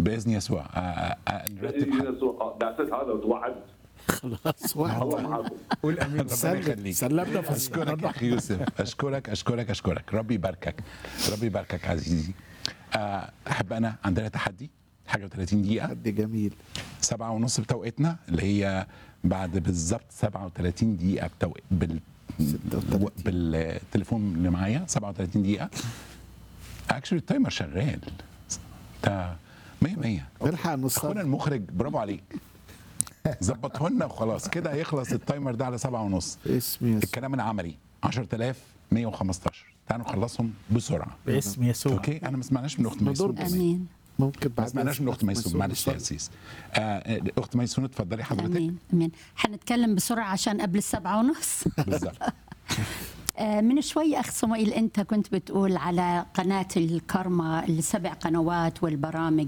باذن يسوع آه، آه، آه، نرتب باذن حل يسوع دعست هذا وتوعدت خلاص واحد الله معكم قول امين ربنا سلم يخليك سلمنا في اشكرك يا اخي يوسف اشكرك اشكرك اشكرك ربي يباركك ربي يباركك عزيزي آه، احب انا عندنا تحدي حاجه و30 دقيقه حد جميل سبعة ونص بتوقيتنا اللي هي بعد بالظبط 37 دقيقة بتو... بال... 36. بالتليفون اللي معايا 37 دقيقة اكشلي التايمر شغال ده 100 100 نلحق اخونا نصلي المخرج برافو عليك ظبطه لنا وخلاص كده هيخلص التايمر ده على سبعة ونص باسم يسوع الكلام العملي 10115 تعالوا نخلصهم بسرعة باسم يسوع اوكي انا ما سمعناش من اخت بدور ميسون بس. امين ممكن ما بعد سمعناش من اخت ميسون معلش يا نصلي. اسيس آه، اخت ميسون اتفضلي حضرتك امين امين حنتكلم بسرعه عشان قبل السبعة ونص بالظبط آه، من شوي اخ صموئيل انت كنت بتقول على قناه الكرمة السبع قنوات والبرامج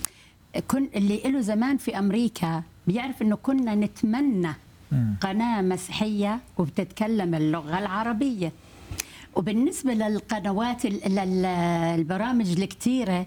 كن اللي له زمان في امريكا بيعرف انه كنا نتمنى قناه مسيحيه وبتتكلم اللغه العربيه وبالنسبه للقنوات ال- لل- البرامج الكتيره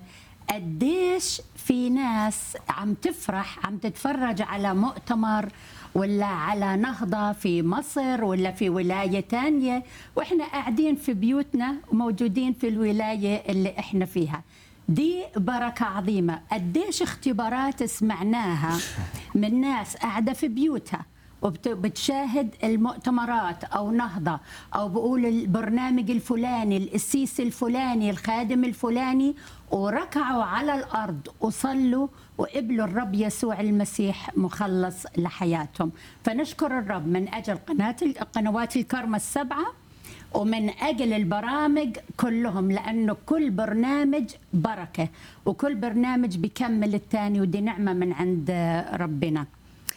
قديش في ناس عم تفرح عم تتفرج على مؤتمر ولا على نهضة في مصر ولا في ولاية تانية وإحنا قاعدين في بيوتنا وموجودين في الولاية اللي إحنا فيها دي بركة عظيمة قديش اختبارات سمعناها من ناس قاعدة في بيوتها وبتشاهد المؤتمرات او نهضه او بقول البرنامج الفلاني القسيس الفلاني الخادم الفلاني وركعوا على الارض وصلوا وقبلوا الرب يسوع المسيح مخلص لحياتهم فنشكر الرب من اجل قناه قنوات الكرمة السبعه ومن اجل البرامج كلهم لانه كل برنامج بركه وكل برنامج بيكمل الثاني ودي نعمه من عند ربنا.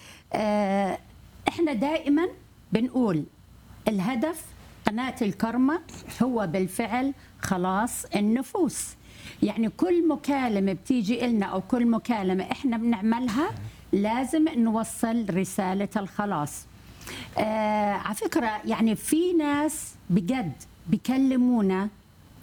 آه، احنا دائما بنقول الهدف قناة الكرمة هو بالفعل خلاص النفوس يعني كل مكالمة بتيجي إلنا أو كل مكالمة إحنا بنعملها لازم نوصل رسالة الخلاص آه على فكرة يعني في ناس بجد بيكلمونا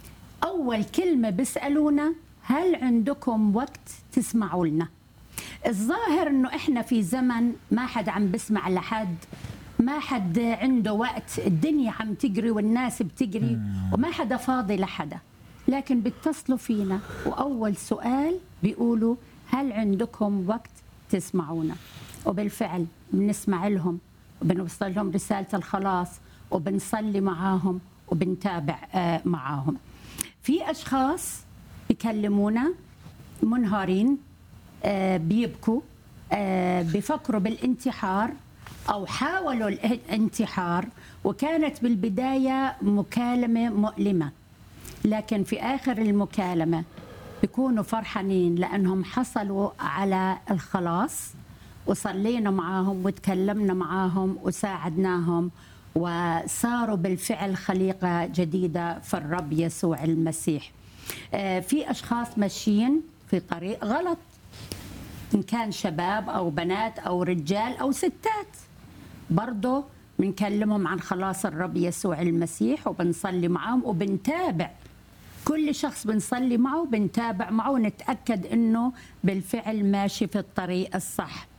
أول كلمة بيسألونا هل عندكم وقت تسمعوا لنا الظاهر انه احنا في زمن ما حد عم بسمع لحد ما حد عنده وقت الدنيا عم تجري والناس بتجري وما حدا فاضي لحدا لكن بيتصلوا فينا واول سؤال بيقولوا هل عندكم وقت تسمعونا وبالفعل بنسمع لهم وبنوصل لهم رساله الخلاص وبنصلي معاهم وبنتابع آه، معاهم في اشخاص بيكلمونا منهارين آه، بيبكوا آه، بيفكروا بالانتحار او حاولوا الانتحار وكانت بالبدايه مكالمه مؤلمه لكن في اخر المكالمه بيكونوا فرحانين لانهم حصلوا على الخلاص وصلينا معاهم وتكلمنا معاهم وساعدناهم وصاروا بالفعل خليقه جديده في الرب يسوع المسيح. آه، في اشخاص ماشيين في طريق غلط إن كان شباب أو بنات أو رجال أو ستات برضه بنكلمهم عن خلاص الرب يسوع المسيح وبنصلي معهم وبنتابع كل شخص بنصلي معه بنتابع معه ونتأكد أنه بالفعل ماشي في الطريق الصح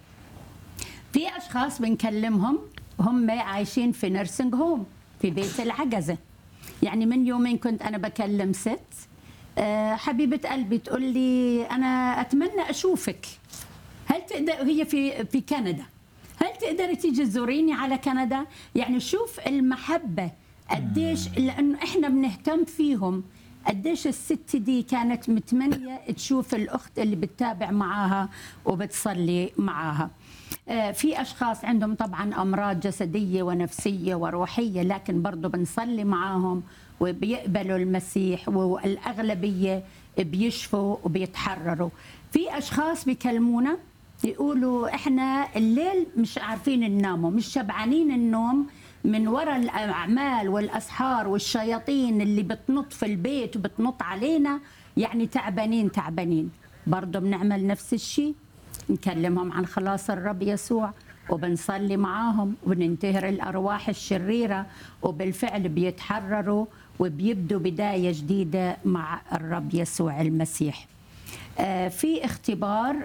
في أشخاص بنكلمهم هم عايشين في نيرسينج هوم في بيت العجزة يعني من يومين كنت أنا بكلم ست آه، حبيبة قلبي تقول لي أنا أتمنى أشوفك هل تقدر هي في في كندا هل تقدري تيجي تزوريني على كندا يعني شوف المحبة قديش لأنه إحنا بنهتم فيهم قديش الست دي كانت متمنية تشوف الأخت اللي بتتابع معاها وبتصلي معاها آه، في أشخاص عندهم طبعا أمراض جسدية ونفسية وروحية لكن برضو بنصلي معاهم وبيقبلوا المسيح والأغلبية بيشفوا وبيتحرروا في أشخاص بيكلمونا يقولوا احنا الليل مش عارفين نناموا مش شبعانين النوم من وراء الاعمال والاسحار والشياطين اللي بتنط في البيت وبتنط علينا يعني تعبانين تعبانين برضه بنعمل نفس الشيء نكلمهم عن خلاص الرب يسوع وبنصلي معاهم وبننتهر الارواح الشريره وبالفعل بيتحرروا وبيبدوا بدايه جديده مع الرب يسوع المسيح آه، في اختبار